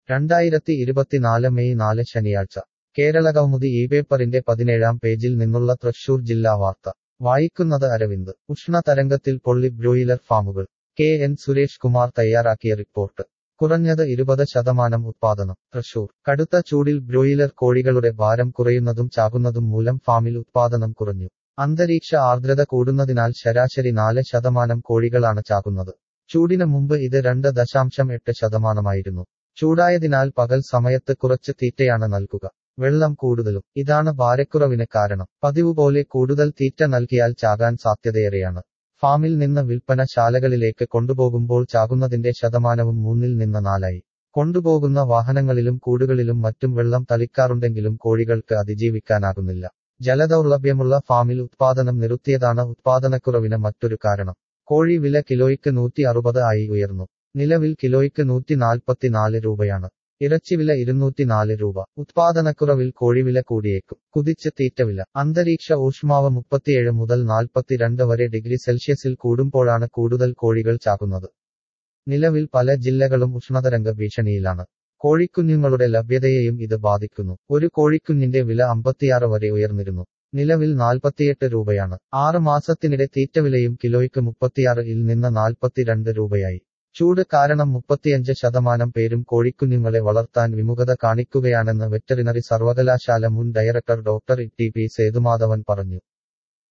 രണ്ടായിരത്തി ഇരുപത്തിനാല് മെയ് നാല് ശനിയാഴ്ച കേരളകൗമുദി ഈ പേപ്പറിന്റെ പതിനേഴാം പേജിൽ നിന്നുള്ള തൃശൂർ ജില്ലാ വാർത്ത വായിക്കുന്നത് അരവിന്ദ് ഉഷ്ണതരംഗത്തിൽ പൊള്ളി ബ്രോയിലർ ഫാമുകൾ കെ എൻ സുരേഷ് കുമാർ തയ്യാറാക്കിയ റിപ്പോർട്ട് കുറഞ്ഞത് ഇരുപത് ശതമാനം ഉത്പാദനം തൃശൂർ കടുത്ത ചൂടിൽ ബ്രോയിലർ കോഴികളുടെ ഭാരം കുറയുന്നതും ചാകുന്നതും മൂലം ഫാമിൽ ഉത്പാദനം കുറഞ്ഞു അന്തരീക്ഷ ആർദ്രത കൂടുന്നതിനാൽ ശരാശരി നാല് ശതമാനം കോഴികളാണ് ചാകുന്നത് ചൂടിന് മുമ്പ് ഇത് രണ്ട് ദശാംശം എട്ട് ശതമാനമായിരുന്നു ചൂടായതിനാൽ പകൽ സമയത്ത് കുറച്ച് തീറ്റയാണ് നൽകുക വെള്ളം കൂടുതലും ഇതാണ് ഭാരക്കുറവിന് കാരണം പതിവ് പോലെ കൂടുതൽ തീറ്റ നൽകിയാൽ ചാകാൻ സാധ്യതയേറെയാണ് ഫാമിൽ നിന്ന് വിൽപ്പന ശാലകളിലേക്ക് കൊണ്ടുപോകുമ്പോൾ ചാകുന്നതിന്റെ ശതമാനവും മൂന്നിൽ നിന്ന് നാലായി കൊണ്ടുപോകുന്ന വാഹനങ്ങളിലും കൂടുകളിലും മറ്റും വെള്ളം തളിക്കാറുണ്ടെങ്കിലും കോഴികൾക്ക് അതിജീവിക്കാനാകുന്നില്ല ജലദൗർലഭ്യമുള്ള ഫാമിൽ ഉത്പാദനം നിർത്തിയതാണ് ഉത്പാദനക്കുറവിന് മറ്റൊരു കാരണം കോഴി വില കിലോയ്ക്ക് നൂറ്റി അറുപത് ആയി ഉയർന്നു നിലവിൽ കിലോയ്ക്ക് നൂറ്റി നാൽപ്പത്തിനാല് രൂപയാണ് ഇറച്ചിവില ഇരുന്നൂറ്റിനാല് രൂപ ഉത്പാദനക്കുറവിൽ കോഴിവില കൂടിയേക്കും കുതിച്ച് തീറ്റവില അന്തരീക്ഷ ഊഷ്മാവ് മുപ്പത്തിയേഴ് മുതൽ നാൽപ്പത്തിരണ്ട് വരെ ഡിഗ്രി സെൽഷ്യസിൽ കൂടുമ്പോഴാണ് കൂടുതൽ കോഴികൾ ചാകുന്നത് നിലവിൽ പല ജില്ലകളും ഉഷ്ണതരംഗ ഭീഷണിയിലാണ് കോഴിക്കുഞ്ഞുങ്ങളുടെ ലഭ്യതയെയും ഇത് ബാധിക്കുന്നു ഒരു കോഴിക്കുഞ്ഞിന്റെ വില അമ്പത്തിയാറ് വരെ ഉയർന്നിരുന്നു നിലവിൽ നാൽപ്പത്തിയെട്ട് രൂപയാണ് ആറ് മാസത്തിനിടെ തീറ്റവിലയും കിലോയ്ക്ക് മുപ്പത്തിയാറ് ഇൽ നിന്ന് നാൽപ്പത്തിരണ്ട് രൂപയായി ചൂട് കാരണം മുപ്പത്തിയഞ്ച് ശതമാനം പേരും കോഴിക്കുഞ്ഞുങ്ങളെ വളർത്താൻ വിമുഖത കാണിക്കുകയാണെന്ന് വെറ്ററിനറി സർവകലാശാല മുൻ director doctor T P Sethumadhavan പറഞ്ഞു